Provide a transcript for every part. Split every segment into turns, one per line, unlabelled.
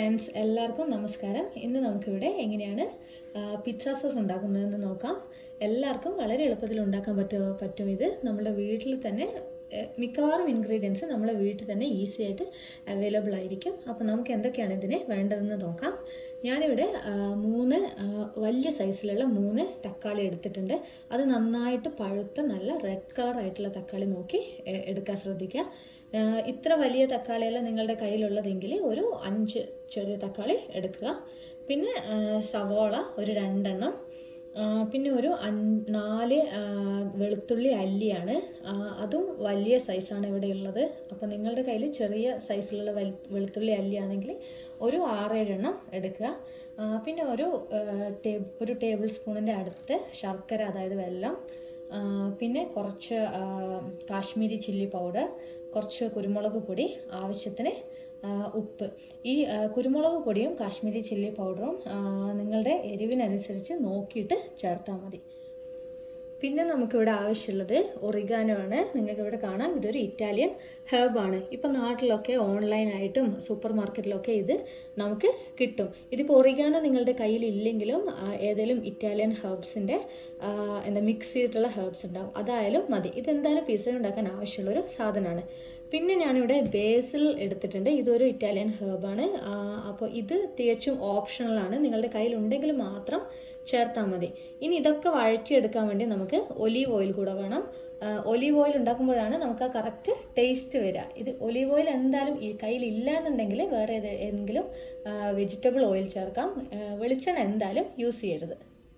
friends എല്ലാവർക്കും നമസ്കാരം ഇന്ന് നമുക്കിവിടെ എങ്ങനെയാണ് പിസ്സ സോസ് ഉണ്ടാക്കുന്നതെന്ന് നോക്കാം എല്ലാവർക്കും വളരെ എളുപ്പത്തിൽ ഉണ്ടാക്കാൻ പറ്റുമോ പറ്റും ഇത് നമ്മുടെ വീട്ടിൽ തന്നെ ഏഹ്, മിക്കവാറും ഇൻഗ്രീഡിയൻസ് നമ്മളെ വീട്ടിൽ തന്നെ ഈസി ആയിട്ട് അവൈലബിൾ ആയിരിക്കും അപ്പോൾ നമുക്ക് എന്തൊക്കെയാണ് ഇതിന് വേണ്ടതെന്ന് നോക്കാം ഞാനിവിടെ ആ, മൂന്ന് ആ, വലിയ സൈസിലുള്ള മൂന്ന് തക്കാളി എടുത്തിട്ടുണ്ട് അത് നന്നായിട്ട് പഴുത്ത നല്ല റെഡ് കളർ ആയിട്ടുള്ള തക്കാളി നോക്കി എ- എടുക്കാൻ ശ്രദ്ധിക്കുക ആ, ഇത്ര വലിയ തക്കാളിയല്ല നിങ്ങളുടെ കയ്യിലുള്ളതെങ്കിൽ ഒരു അഞ്ച് ചെറിയ തക്കാളി എടുക്കുക പിന്നെ ആ, സവോള ഒരു രണ്ടെണ്ണം ആ, പിന്നെ ഒരു അഞ്ച് നാല് ആ, വെളുത്തുള്ളി അല്ലിയാണ് ആ, അതും വലിയ സൈസാണ് ഇവിടെ ഉള്ളത് അപ്പോൾ നിങ്ങളുടെ കയ്യിൽ ചെറിയ സൈസിലുള്ള വെളു- വെളുത്തുള്ളി അല്ലിയാണെങ്കിൽ ഒരു ആറേഴെണ്ണം എടുക്കുക ആ, പിന്നെ ഒരു ആ, ടേ- ഒരു ടേബിൾ സ്പൂണിൻ്റെ അടുത്ത് ശർക്കര അതായത് വെല്ലം ആ, പിന്നെ കുറച്ച് ആ, കാശ്മീരി ചില്ലി പൗഡർ കുറച്ച് കുരുമുളക് പൊടി ആവശ്യത്തിന് ആ, ഉപ്പ് ഈ ആ, കുരുമുളക് പൊടിയും കാശ്മീരി ചില്ലി പൗഡറും ആ, നിങ്ങളുടെ എരിവിനനുസരിച്ച് നോക്കിയിട്ട് ചേർത്താൽ മതി പിന്നെ നമുക്കിവിടെ ആവശ്യമുള്ളത് ഒറിഗാനോ ആണ് നിങ്ങൾക്ക് ഇവിടെ കാണാം ഇതൊരു ഇറ്റാലിയൻ ഹെർബ് ആണ് ഇപ്പം നാട്ടിലൊക്കെ ഓൺലൈനായിട്ടും സൂപ്പർ മാർക്കറ്റിലൊക്കെ ഇത് നമുക്ക് കിട്ടും ഇതിപ്പോൾ ഒറിഗാനോ നിങ്ങളുടെ കയ്യിൽ ഇല്ലെങ്കിലും ആ, ഏതെങ്കിലും ഇറ്റാലിയൻ ഹെർബ്സിൻ്റെ എന്താ മിക്സ് ചെയ്തിട്ടുള്ള ഹെർബ്സ് ഉണ്ടാവും അതായാലും മതി ഇതെന്തായാലും പിസ്സ ഉണ്ടാക്കാൻ ആവശ്യമുള്ളൊരു സാധനമാണ് പിന്നെ ഞാനിവിടെ ബേസിൽ എടുത്തിട്ടുണ്ട് ഇതൊരു ഇറ്റാലിയൻ ഹെർബാണ് അപ്പോൾ ഇത് തികച്ചും ഓപ്ഷണലാണ് നിങ്ങളുടെ കയ്യിൽ ഉണ്ടെങ്കിൽ മാത്രം ചേർത്താൽ മതി ഇനി ഇതൊക്കെ വഴറ്റിയെടുക്കാൻ വേണ്ടി നമുക്ക് ഒലീവ് ഓയിൽ കൂടെ വേണം ഒലീവ് ഓയിൽ ഉണ്ടാക്കുമ്പോഴാണ് നമുക്ക് ആ കറക്റ്റ് ടേസ്റ്റ് വരിക ഇത് ഒലീവ് ഓയിൽ എന്തായാലും ഈ കയ്യിൽ ഇല്ല എന്നുണ്ടെങ്കിൽ വേറെ ഏത് ഏതെങ്കിലും വെജിറ്റബിൾ ഓയിൽ ചേർക്കാം ആ, വെളിച്ചെണ്ണ എന്തായാലും യൂസ് ചെയ്യരുത്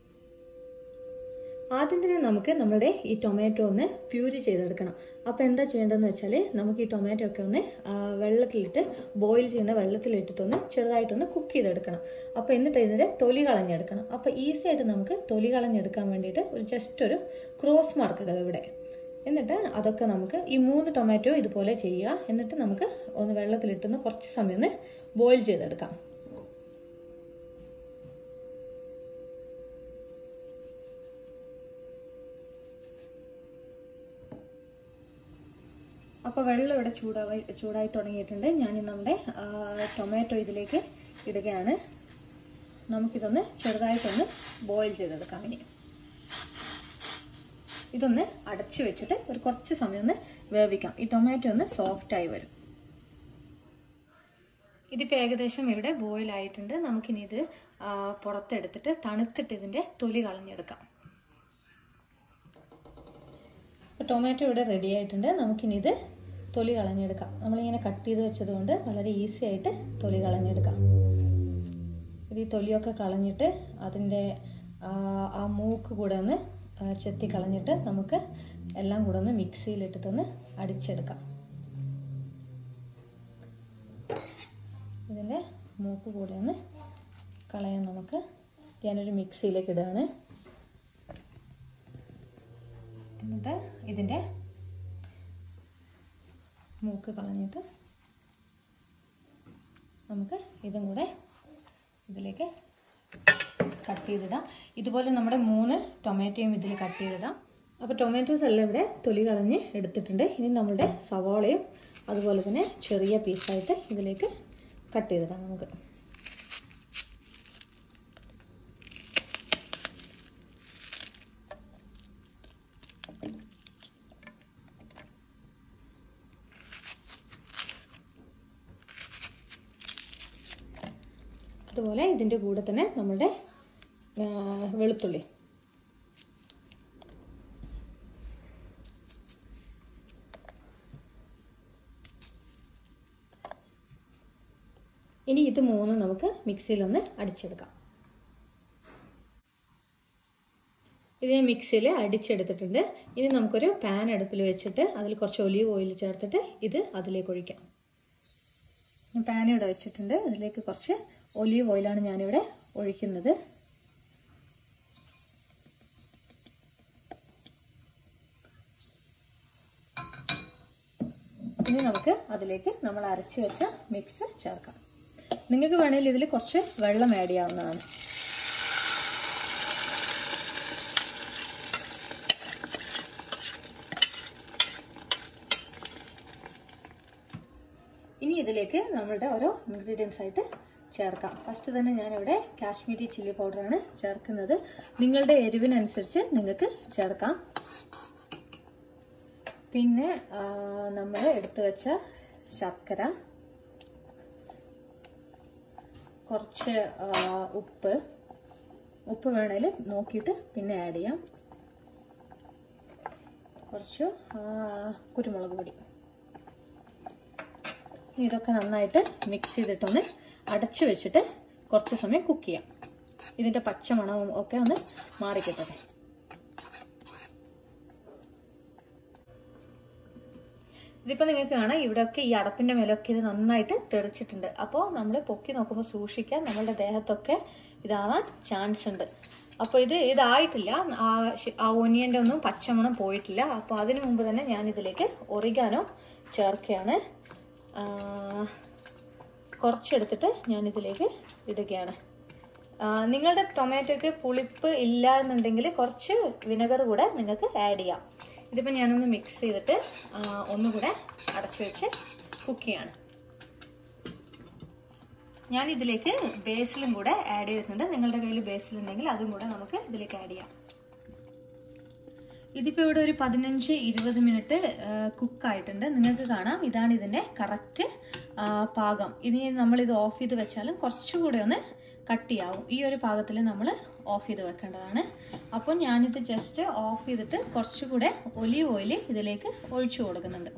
ആദ്യം തന്നെ നമുക്ക് നമ്മുടെ ഈ ടൊമാറ്റോ ഒന്ന് പ്യൂരി ചെയ്തെടുക്കണം അപ്പോൾ എന്താ ചെയ്യേണ്ടതെന്ന് വെച്ചാൽ നമുക്ക് ഈ ടൊമാറ്റോ ഒക്കെ ഒന്ന് ആ, വെള്ളത്തിലിട്ട് ബോയിൽ ചെയ്യുന്ന വെള്ളത്തിലിട്ടിട്ടൊന്ന് ചെറുതായിട്ടൊന്ന് കുക്ക് ചെയ്തെടുക്കണം അപ്പോൾ എന്നിട്ട് ഇതിൻ്റെ തൊലി കളഞ്ഞെടുക്കണം അപ്പോൾ ഈസി ആയിട്ട് നമുക്ക് തൊലി കളഞ്ഞെടുക്കാൻ വേണ്ടിയിട്ട് ഒരു ജസ്റ്റ് ഒരു ക്രോസ് മാർക്ക് ഇടുക ഇവിടെ എന്നിട്ട് അതൊക്കെ നമുക്ക് ഈ മൂന്ന് ടൊമാറ്റോ ഇതുപോലെ ചെയ്യുക എന്നിട്ട് നമുക്ക് ഒന്ന് വെള്ളത്തിലിട്ടൊന്ന് കുറച്ച് സമയം ഒന്ന് ബോയിൽ ചെയ്തെടുക്കാം അപ്പോൾ വെള്ളം ഇവിടെ ചൂടായി ചൂടായി തുടങ്ങിയിട്ടുണ്ട് ഞാൻ നമ്മുടെ ആ, ടൊമാറ്റോ ഇതിലേക്ക് ഇടുകയാണ് നമുക്കിതൊന്ന് ചെറുതായിട്ടൊന്ന് ബോയിൽ ചെയ്തെടുക്കാം ഇനി ഇതൊന്ന് അടച്ചു വെച്ചിട്ട് ഒരു കുറച്ച് സമയം ഒന്ന് വേവിക്കാം ഈ ടൊമാറ്റോ ഒന്ന് സോഫ്റ്റ് ആയി വരും ഇതിപ്പോൾ ഏകദേശം ഇവിടെ ബോയിൽ ആയിട്ടുണ്ട് നമുക്കിനി ഇത് ആ, പുറത്തെടുത്തിട്ട് തണുത്തിട്ട് ഇതിൻ്റെ തൊലി കളഞ്ഞെടുക്കാം അപ്പോൾ ടൊമാറ്റോ ഇവിടെ റെഡി ആയിട്ടുണ്ട് നമുക്കിനി ഇത് തൊലി കളഞ്ഞെടുക്കാം നമ്മളിങ്ങനെ കട്ട് ചെയ്ത് വെച്ചത് കൊണ്ട് വളരെ ഈസി ആയിട്ട് തൊലി കളഞ്ഞെടുക്കാം ഇത് ഈ തൊലിയൊക്കെ കളഞ്ഞിട്ട് അതിൻ്റെ ആ, ആ മൂക്ക് കൂടെ ഒന്ന് ആ, ചെത്തി കളഞ്ഞിട്ട് നമുക്ക് എല്ലാം കൂടെ ഒന്ന് മിക്സിയിലിട്ടിട്ടൊന്ന് അടിച്ചെടുക്കാം ഇതിൻ്റെ മൂക്ക് കൂടെ ഒന്ന് കളയാൻ നമുക്ക് ഞാനൊരു മിക്സിയിലേക്ക് ഇടുകയാണ് എന്നിട്ട് ഇതിൻ്റെ മൂക്ക് കളഞ്ഞിട്ട് നമുക്ക് ഇതും കൂടെ ഇതിലേക്ക് കട്ട് ചെയ്തിടാം ഇതുപോലെ നമ്മുടെ മൂന്ന് ടൊമാറ്റോയും ഇതിൽ കട്ട് ചെയ്തിടാം അപ്പോൾ ടൊമാറ്റോസ് എല്ലാം ഇവിടെ തൊലി കളഞ്ഞ് എടുത്തിട്ടുണ്ട് ഇനി നമ്മുടെ സവാളയും അതുപോലെ തന്നെ ചെറിയ പീസായിട്ട് ഇതിലേക്ക് കട്ട് ചെയ്തിടാം നമുക്ക് അതുപോലെ ഇതിൻ്റെ കൂടെ തന്നെ നമ്മുടെ ആ, വെളുത്തുള്ളി ഇനി ഇത് മൂന്നും നമുക്ക് മിക്സിയിലൊന്ന് അടിച്ചെടുക്കാം ഇത് ഞാൻ മിക്സിയിൽ അടിച്ചെടുത്തിട്ടുണ്ട് ഇനി നമുക്കൊരു പാൻ അടുപ്പിൽ വെച്ചിട്ട് അതിൽ കുറച്ച് ഒലീവ് ഓയിൽ ചേർത്തിട്ട് ഇത് അതിലേക്ക് ഒഴിക്കാം ഞാൻ പാൻ ഇവിടെ വെച്ചിട്ടുണ്ട് അതിലേക്ക് കുറച്ച് ഒലീവ് ഓയിലാണ് ഞാനിവിടെ ഒഴിക്കുന്നത് ഇനി നമുക്ക് അതിലേക്ക് നമ്മൾ അരച്ച് വെച്ച മിക്സ് ചേർക്കാം നിങ്ങൾക്ക് വേണമെങ്കിൽ ഇതിൽ കുറച്ച് വെള്ളം ആഡ് ചെയ്യാവുന്നതാണ് ഇനി ഇതിലേക്ക് നമ്മളുടെ ഓരോ ഇൻഗ്രീഡിയൻസ് ആയിട്ട് ചേർക്കാം ഫസ്റ്റ് തന്നെ ഞാനിവിടെ കാശ്മീരി ചില്ലി പൗഡറാണ് ചേർക്കുന്നത് നിങ്ങളുടെ എരിവിനനുസരിച്ച് നിങ്ങൾക്ക് ചേർക്കാം പിന്നെ നമ്മൾ എടുത്തു വെച്ച ശർക്കര കുറച്ച് ആ, ഉപ്പ് ഉപ്പ് വേണേൽ നോക്കിയിട്ട് പിന്നെ ആഡ് ചെയ്യാം കുറച്ച് ആ, കുരുമുളക് പൊടി ഇനി ഇതൊക്കെ നന്നായിട്ട് മിക്സ് ചെയ്തിട്ടൊന്ന് അടച്ചു വെച്ചിട്ട് കുറച്ച് സമയം കുക്ക് ചെയ്യാം ഇതിൻ്റെ പച്ചമണവും ഒക്കെ ഒന്ന് മാറിക്കിട്ടട്ടെ ഇതിപ്പോൾ നിങ്ങൾക്ക് കാണാം ഇവിടെയൊക്കെ ഈ അടപ്പിൻ്റെ മേലൊക്കെ ഇത് നന്നായിട്ട് തെറിച്ചിട്ടുണ്ട് അപ്പോൾ നമ്മൾ പൊക്കി നോക്കുമ്പോൾ സൂക്ഷിക്കാൻ നമ്മളുടെ ദേഹത്തൊക്കെ ഇതാവാൻ ചാൻസ് ഉണ്ട് അപ്പോൾ ഇത് ഇതായിട്ടില്ല ആ ശ- ആ ഒനിയൻ്റെ ഒന്നും പച്ചമണം പോയിട്ടില്ല അപ്പോൾ അതിനു മുമ്പ് തന്നെ ഞാൻ ഇതിലേക്ക് ഒറിഗാനോ ചേർക്കുകയാണ് ആ, കുറച്ചെടുത്തിട്ട് ഞാൻ ഇതിലേക്ക് ഇടുകയാണ് ആ, നിങ്ങളുടെ ടൊമാറ്റോയ്ക്ക് പുളിപ്പ് ഇല്ല എന്നുണ്ടെങ്കിൽ കുറച്ച് വിനെഗർ കൂടെ നിങ്ങൾക്ക് ആഡ് ചെയ്യാം ഇതിപ്പോൾ ഞാനൊന്ന് മിക്സ് ചെയ്തിട്ട് ആ, ഒന്നുകൂടെ അടച്ചു വെച്ച് കുക്ക് ചെയ്യാണ് ഞാൻ ഇതിലേക്ക് ബേസിലും കൂടെ ആഡ് ചെയ്തിട്ടുണ്ട് നിങ്ങളുടെ കയ്യിൽ ബേസിൽ ഉണ്ടെങ്കിൽ അതും കൂടെ നമുക്ക് ഇതിലേക്ക് ആഡ് ചെയ്യാം ഇതിപ്പോൾ ഇവിടെ ഒരു പതിനഞ്ച് ഇരുപത് മിനിറ്റ് കുക്കായിട്ടുണ്ട് നിങ്ങൾക്ക് കാണാം ഇതാണ് ഇതിൻ്റെ കറക്റ്റ് പാകം ഇനി നമ്മൾ ഇത് ഓഫ് ചെയ്ത് വെച്ചാലും കുറച്ചുകൂടെ ഒന്ന് കട്ടിയാവും ഈ ഒരു പാകത്തിൽ നമ്മൾ ഓഫ് ചെയ്ത് വെക്കേണ്ടതാണ് അപ്പോൾ ഞാനിത് ജസ്റ്റ് ഓഫ് ചെയ്തിട്ട് കുറച്ചുകൂടെ ഒലിവ് ഓയിൽ ഇതിലേക്ക് ഒഴിച്ചു കൊടുക്കുന്നുണ്ട്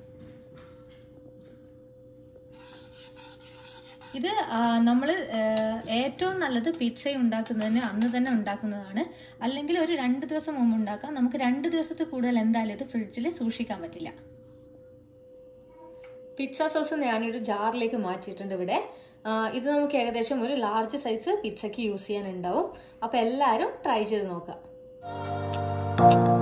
ഇത് നമ്മൾ ഏറ്റവും നല്ലത് പിസ്സ ഉണ്ടാക്കുന്നതിന് അന്ന് തന്നെ ഉണ്ടാക്കുന്നതാണ് അല്ലെങ്കിൽ ഒരു രണ്ട് ദിവസം മുമ്പ് ഉണ്ടാക്കാം നമുക്ക് രണ്ട് ദിവസത്തിൽ കൂടുതൽ എന്തായാലും ഇത് ഫ്രിഡ്ജിൽ സൂക്ഷിക്കാൻ പറ്റില്ല പിസ്സ സോസ് ഞാനൊരു ജാറിലേക്ക് മാറ്റിയിട്ടുണ്ട് ഇവിടെ ആ, ഇത് നമുക്ക് ഏകദേശം ഒരു ലാർജ് സൈസ് പിസ്സയ്ക്ക് യൂസ് ചെയ്യാനുണ്ടാവും അപ്പോൾ എല്ലാവരും ട്രൈ ചെയ്ത് നോക്കാം